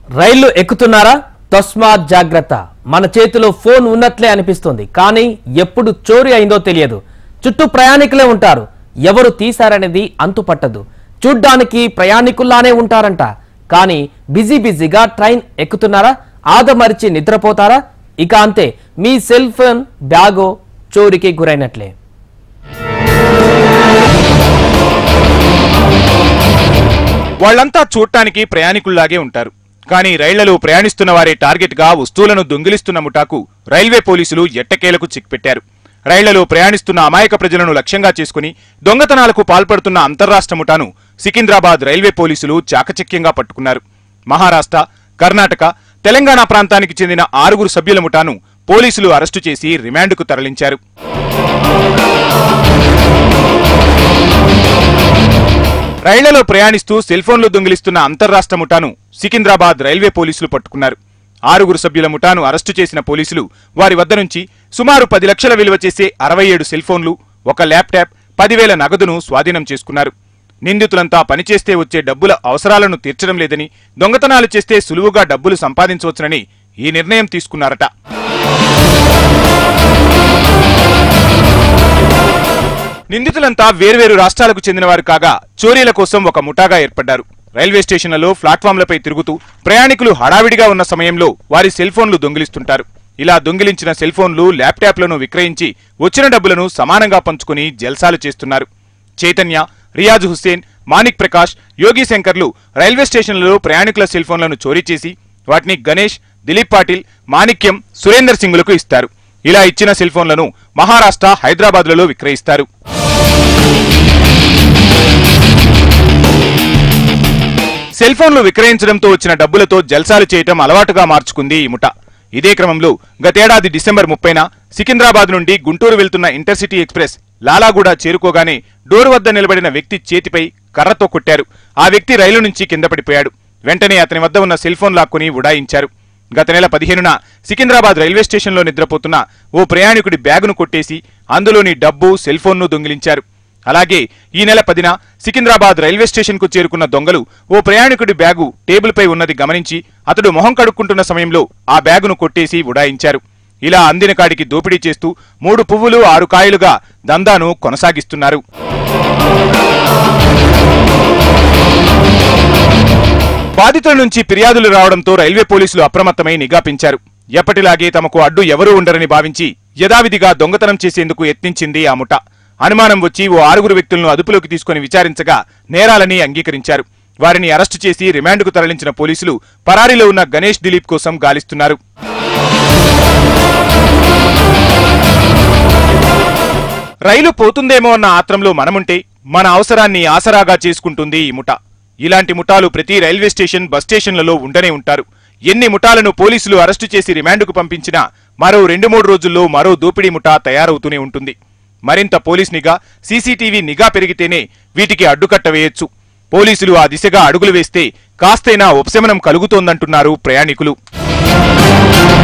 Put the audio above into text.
రైళ్లు ఎక్కుతున్నారా తస్మాత్ జాగ్రత్త మన చేతిలో ఫోన్ ఉన్నట్లే అనిపిస్తుంది కానీ ఎప్పుడు చోరీ అయిందో తెలియదు చుట్టూ ప్రయాణికులే ఉంటారు ఎవరు తీశారనేది అంతుపట్టదు చూడ్డానికి ప్రయాణికుల్లానే ఉంటారంట కానీ బిజీ బిజీగా ట్రైన్ ఎక్కుతున్నారా ఆదమరిచి నిద్రపోతారా ఇక అంతే మీ సెల్ ఫోన్ బ్యాగో చోరీకి గురైనట్లే వాళ్ళంతా చూడటానికి ప్రయాణికుల్లాగే ఉంటారు కానీ రైళ్లలో ప్రయాణిస్తున్న వారే టార్గెట్ గా వస్తువులను దొంగిలిస్తున్న ముఠాకు రైల్వే పోలీసులు ఎట్టకేలకు చిక్పెట్టారు రైళ్లలో ప్రయాణిస్తున్న అమాయక ప్రజలను లక్ష్యంగా చేసుకుని దొంగతనాలకు పాల్పడుతున్న అంతర్రాష్ట్ర ముఠాను సికింద్రాబాద్ రైల్వే పోలీసులు చాకచక్యంగా పట్టుకున్నారు మహారాష్ట్ర కర్ణాటక తెలంగాణ ప్రాంతానికి చెందిన ఆరుగురు సభ్యుల ముఠాను పోలీసులు అరెస్టు చేసి రిమాండ్కు తరలించారు రైళ్లలో ప్రయాణిస్తూ సెల్ ఫోన్లు దొంగిలిస్తున్న అంతర్రాష్ట్ర ముఠాను సికింద్రాబాద్ రైల్వే పోలీసులు పట్టుకున్నారు ఆరుగురు సభ్యుల ముఠాను అరెస్టు చేసిన పోలీసులు వారి వద్ద నుంచి సుమారు పది లక్షల విలువ చేసే అరవై ఏడు సెల్ ఫోన్లు ఒక ల్యాప్టాప్ పదివేల నగదును స్వాధీనం చేసుకున్నారు నిందితులంతా పనిచేస్తే వచ్చే డబ్బుల అవసరాలను తీర్చడం లేదని దొంగతనాలు చేస్తే సులువుగా డబ్బులు సంపాదించవచ్చునని ఈ నిర్ణయం తీసుకున్నారట నిందితులంతా వేర్వేరు రాష్ట్రాలకు చెందినవారు కాగా చోరీల కోసం ఒక ముఠాగా ఏర్పడ్డారు రైల్వే స్టేషన్లలో ప్లాట్ఫామ్లపై తిరుగుతూ ప్రయాణికులు హడావిడిగా ఉన్న సమయంలో వారి సెల్ ఫోన్లు దొంగిలిస్తుంటారు ఇలా దొంగిలించిన సెల్ ఫోన్లు ల్యాప్టాప్లను విక్రయించి వచ్చిన డబ్బులను సమానంగా పంచుకుని జల్సాలు చేస్తున్నారు చైతన్య రియాజ్ హుస్సేన్ మాణిక్ ప్రకాష్ యోగి శంకర్లు రైల్వే స్టేషన్లలో ప్రయాణికుల సెల్ ఫోన్లను చోరీ చేసి వాటిని గణేష్ దిలీప్ పాటిల్ మాణిక్యం సురేందర్ సింగులకు ఇస్తారు ఇలా ఇచ్చిన సెల్ ఫోన్లను మహారాష్ట్ర హైదరాబాద్లలో విక్రయిస్తారు సెల్ ఫోన్లు విక్రయించడంతో వచ్చిన డబ్బులతో జల్సాలు చేయటం అలవాటుగా మార్చుకుంది ఈ ముఠ ఇదే క్రమంలో గతేడాది డిసెంబర్ ముప్పైన సికింద్రాబాద్ నుండి గుంటూరు వెళ్తున్న ఇంటర్సిటీ ఎక్స్ప్రెస్ లాలాగూడ చేరుకోగానే డోర్ వద్ద నిలబడిన వ్యక్తి చేతిపై కర్రతో కొట్టారు ఆ వ్యక్తి రైలు నుంచి కింద పడిపోయాడు వెంటనే అతని వద్ద ఉన్న సెల్ ఫోన్ లాక్కుని ఉడాయించారు గత నెల పదిహేనున సికింద్రాబాద్ రైల్వే స్టేషన్లో నిద్రపోతున్న ఓ ప్రయాణికుడి బ్యాగును కొట్టేసి అందులోని డబ్బు సెల్ ఫోన్ను దొంగిలించారు అలాగే ఈ నెల పదిన సికింద్రాబాద్ రైల్వే స్టేషన్కు చేరుకున్న దొంగలు ఓ ప్రయాణికుడి బ్యాగు టేబుల్పై ఉన్నది గమనించి అతడు మొహం కడుక్కుంటున్న సమయంలో ఆ బ్యాగును కొట్టేసి ఉడాయించారు ఇలా అందిన కాడికి దోపిడీ చేస్తూ మూడు పువ్వులు ఆరు కాయలుగా దందాను కొనసాగిస్తున్నారు బాధితుల నుంచి ఫిర్యాదులు రావడంతో రైల్వే పోలీసులు అప్రమత్తమై నిఘా పెంచారు ఎప్పటిలాగే తమకు అడ్డు ఎవరూ ఉండరని భావించి యథావిధిగా దొంగతనం చేసేందుకు యత్నించింది ఆ ముఠ అనుమానం వచ్చి ఓ ఆరుగురు వ్యక్తులను అదుపులోకి తీసుకుని విచారించగా నేరాలని అంగీకరించారు వారిని అరెస్టు చేసి రిమాండ్కు తరలించిన పోలీసులు పరారీలో ఉన్న గణేష్ దిలీప్ కోసం గాలిస్తున్నారు రైలు పోతుందేమో అన్న ఆత్రంలో మనముంటే మన అవసరాన్ని ఆసరాగా చేసుకుంటుంది ఈ ముఠ ఇలాంటి ముఠాలు ప్రతి రైల్వే స్టేషన్ బస్ స్టేషన్లలో ఉండనే ఉంటారు ఎన్ని ముఠాలను పోలీసులు అరెస్టు చేసి రిమాండ్కు పంపించినా మరో రెండు మూడు రోజుల్లో మరో దోపిడీ ముఠా తయారవుతూనే ఉంటుంది మరింత పోలీస్ నిఘా సీసీటీవీ నిఘా పెరిగితేనే వీటికి అడ్డుకట్ట వేయొచ్చు పోలీసులు ఆ దిశగా అడుగులు వేస్తే కాస్తైనా ఉపశమనం కలుగుతోందంటున్నారు ప్రయాణికులు